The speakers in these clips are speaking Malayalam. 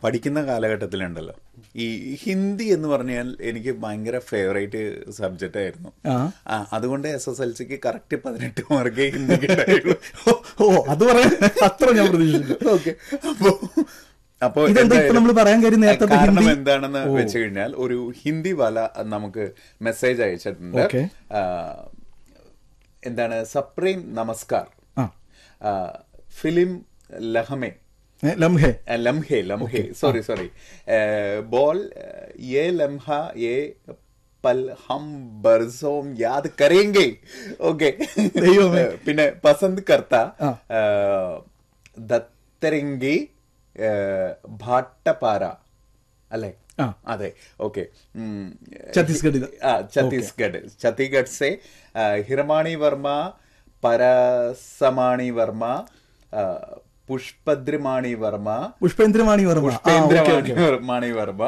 പഠിക്കുന്ന കാലഘട്ടത്തിലുണ്ടല്ലോ ഈ ഹിന്ദി എന്ന് പറഞ്ഞാൽ എനിക്ക് ഭയങ്കര ഫേവറേറ്റ് സബ്ജക്റ്റ് ആയിരുന്നു ആ. ആ, അതുകൊണ്ട് എസ് എസ് എൽ സിക്ക് കറക്റ്റ് പതിനെട്ട് മാർക്കേ ഹിന്ദിക്ക് ഉണ്ടായുള്ളൂ ഓ, ഓ അത് പറയാൻ അത്ര ഞാൻ പ്രതീക്ഷിച്ചു ഓക്കെ അപ്പോ അപ്പോ ഇതെന്താ ഇപ്പൊ എന്തായാലും- നമ്മൾ പറയാൻ കാര്യം നേരത്തെ കാരണം ഹിന്ദി- എന്താണെന്ന് വെച്ച് കഴിഞ്ഞാൽ ഒരു ഹിന്ദി വല നമുക്ക് മെസ്സേജ് അയച്ചിട്ടുണ്ട് Okay. ആ, എന്താണ് സപ്രീം നമസ്കാർ ആ ആ, ഫിലിം ലഹമേ ഏ, ലംഹെ अ, लम्हे लम्हे सॉरी सॉरी बोल ये लम्हा ये പൽ ഹം ബർസോം യാദ് കരേങ്കെ ഓക്കെ ദൈവമേ. പിന്നെ പസന്ത് കർത്ത ആ. ദത്തരംഗി ഭാട്ടപാര അല്ലേ ആ. അതെ ഓക്കെ ഛത്തീസ്ഗഡ് ഇത്. ആ ഛത്തീസ്ഗഡ് ഛത്തീസ്ഗഡ് से अ, हिरमाणी वर्मा परसमाणी वर्मा अ, पुष्पद्रिमाणी वर्मा പുഷ്പേന്ദ്രമാണി വർമ്മ ആ, ഓക്കേ, पुष्पेंद्रमाणी ഓക്കേ. माणी वर्मा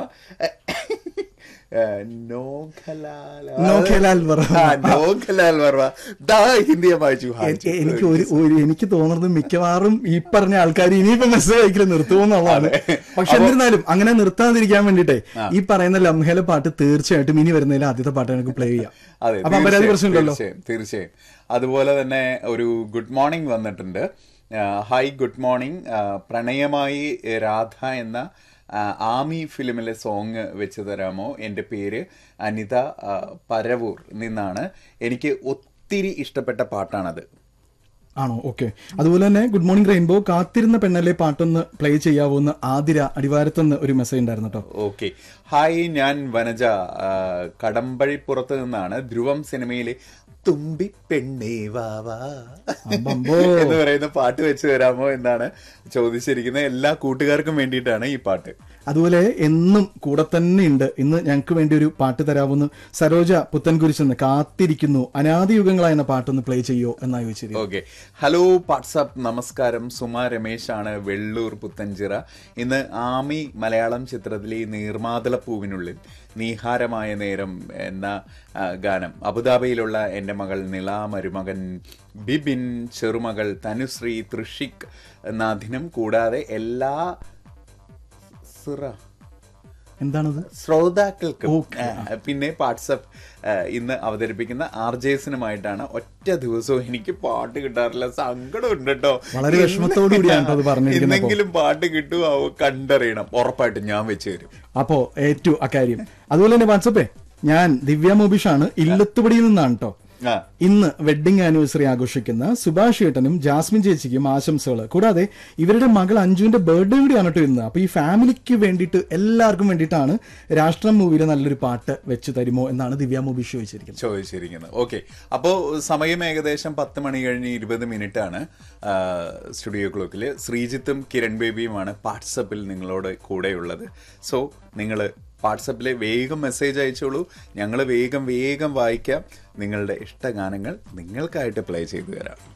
अ, നോഖലാൽ നോഖലാൽ വർമ്മ. ആ, നോഖലാൽ വർമ്മ ദാ ഹിന്ദി വായിച്ചു എ- എ- എനിക്ക് ഒരു ഒരു എനിക്ക് തോന്നുന്നത് മിക്കവാറും ഈ പറഞ്ഞ ആൾക്കാർ ഇനിയിപ്പോ മെസ്സേജ് അയക്കൽ നിർത്തുമെന്നുള്ളതാണ് പക്ഷെ എന്നിരുന്നാലും അങ്ങനെ നിർത്താതിരിക്കാൻ വേണ്ടിട്ടേ ഈ പറയുന്ന ലംഹയിലെ പാട്ട് തീർച്ചയായിട്ടും ഇനി വരുന്നതിൽ ആദ്യത്തെ പാട്ട് എനിക്ക് പ്ലേ ചെയ്യാം അതെ അപ്പൊ അപരാധി തീർച്ചയായും, പ്രശ്നമില്ലല്ലോ തീർച്ചയായും തീർച്ചയായും അതുപോലെ തന്നെ ഒരു ഗുഡ് മോർണിംഗ് വന്നിട്ടുണ്ട് ഹായ് ഗുഡ് മോർണിംഗ് പ്രണയമായി രാധ എന്ന ആ, ആമി ഫിലിമിലെ സോങ് വെച്ച് തരാമോ എൻ്റെ പേര് അനിത ആ, പരവൂർ നിന്നാണ് എനിക്ക് ഒത്തിരി ഇഷ്ടപ്പെട്ട പാട്ടാണത് ആണോ ഓക്കെ അതുപോലെ തന്നെ ഗുഡ് മോർണിംഗ് റെയിൻബോ കാത്തിരുന്ന പെണ്ണല്ലേ പാട്ടൊന്ന് പ്ലേ ചെയ്യാവോ എന്ന് ആതിര അടിവാരത്തുനിന്ന് ഒരു മെസ്സേജ് ഉണ്ടായിരുന്നു കേട്ടോ ഓക്കെ ഹായ് ഞാൻ വനജ ആ, കടമ്പഴിപ്പുറത്ത് നിന്നാണ് ധ്രുവം സിനിമയിലെ തുമ്പി പെണ്ണേ വാവാ അമ്പമ്പോ. എന്ന് പറയുന്ന പാട്ട് വെച്ച് തരാമോ എന്നാണ് ചോദിച്ചിരിക്കുന്നത് എല്ലാ കൂട്ടുകാർക്കും വേണ്ടിയിട്ടാണ് ഈ പാട്ട് അതുപോലെ എന്നും കൂടെ തന്നെ ഉണ്ട് ഇന്ന് ഞങ്ങൾക്ക് വേണ്ടി ഒരു പാട്ട് തരാവുന്ന സരോജ പുത്തൻകുരിശെന്ന് കാത്തിരിക്കുന്നു അനാദിയുഗങ്ങളായ എന്ന പാട്ടൊന്ന് പ്ലേ ചെയ്യോ എന്നാ ചോദിച്ചിരിക്കുന്നത് ഓക്കെ ഹലോ വാട്സാപ്പ് നമസ്കാരം സുമ രമേശ് ആണ് വെള്ളൂർ പുത്തഞ്ചിറ ഇന്ന് ആമി മലയാളം ചിത്രത്തിലെ ഈ നീർമാതള പൂവിനുള്ളിൽ നീഹാരമായ നേരം എന്ന ആ, ഗാനം അബുദാബിയിലുള്ള എൻ്റെ മകൾ നിള മരുമകൻ ബിബിൻ ചെറുമകൾ തനുശ്രീ തൃഷിക് നാഥിനും കൂടാതെ എല്ലാ സിറ എന്താണത് ശ്രോതാക്കൾക്കും ആ, പിന്നെ വാട്സപ്പ് ആ, ഇന്ന് അവതരിപ്പിക്കുന്ന ആർ ജെ എസിനുമായിട്ടാണ് ഒറ്റ ദിവസവും എനിക്ക് പാട്ട് കിട്ടാറില്ല സങ്കടം ഉണ്ട് കേട്ടോ വളരെ വിഷമത്തോടു കൂടിയാണ് കേട്ടോ അത് പറഞ്ഞിരിക്കുന്നത് അപ്പോ. എന്തെങ്കിലും പാട്ട് കിട്ടുമോ കണ്ടറിയണം ഉറപ്പായിട്ടും ഞാൻ വെച്ച് തരും അപ്പോ ഏറ്റു അക്കാര്യം അതുപോലെ തന്നെ വാട്സപ്പേ ഞാൻ ദിവ്യ മോബിഷാണ് ഇല്ലത്തുപടിയിൽ നിന്നാണ് കേട്ടോ ആ ഇന്ന് വെഡിങ് ആനിവേഴ്സറി ആഘോഷിക്കുന്ന സുഭാഷ് ഏട്ടനും ജാസ്മിൻ ചേച്ചിക്കും ആശംസകൾ കൂടാതെ ഇവരുടെ മകൾ അഞ്ജുവിന്റെ ബർത്ത്ഡേ കൂടിയാണ് കേട്ടോ ഇന്ന് അപ്പൊ ഈ ഫാമിലിക്ക് വേണ്ടിയിട്ട് എല്ലാവർക്കും വേണ്ടിയിട്ടാണ് രാഷ്ട്രം മൂവിയിലെ നല്ലൊരു പാട്ട് വെച്ച് തരുമോ എന്നാണ് ദിവ്യ മോബിഷ് ചോദിച്ചിരിക്കുന്നത് ചോദിച്ചിരിക്കുന്നത് ഓക്കെ അപ്പോൾ സമയം ഏകദേശം പത്ത് മണി കഴിഞ്ഞ് ഇരുപത് മിനിറ്റ് ആണ് ആ, സ്റ്റുഡിയോ ക്ലോക്കിൽ ശ്രീജിത്തും കിരൺ ബേബിയുമാണ് വാട്സപ്പിൽ നിങ്ങളോട് കൂടെയുള്ളത് സോ നിങ്ങൾ വാട്സപ്പിൽ വേഗം മെസ്സേജ് അയച്ചോളൂ ഞങ്ങൾ വേഗം വേഗം വായിക്കാം നിങ്ങളുടെ ഇഷ്ടഗാനങ്ങൾ നിങ്ങൾക്കായിട്ട് പ്ലേ ചെയ്തു തരാം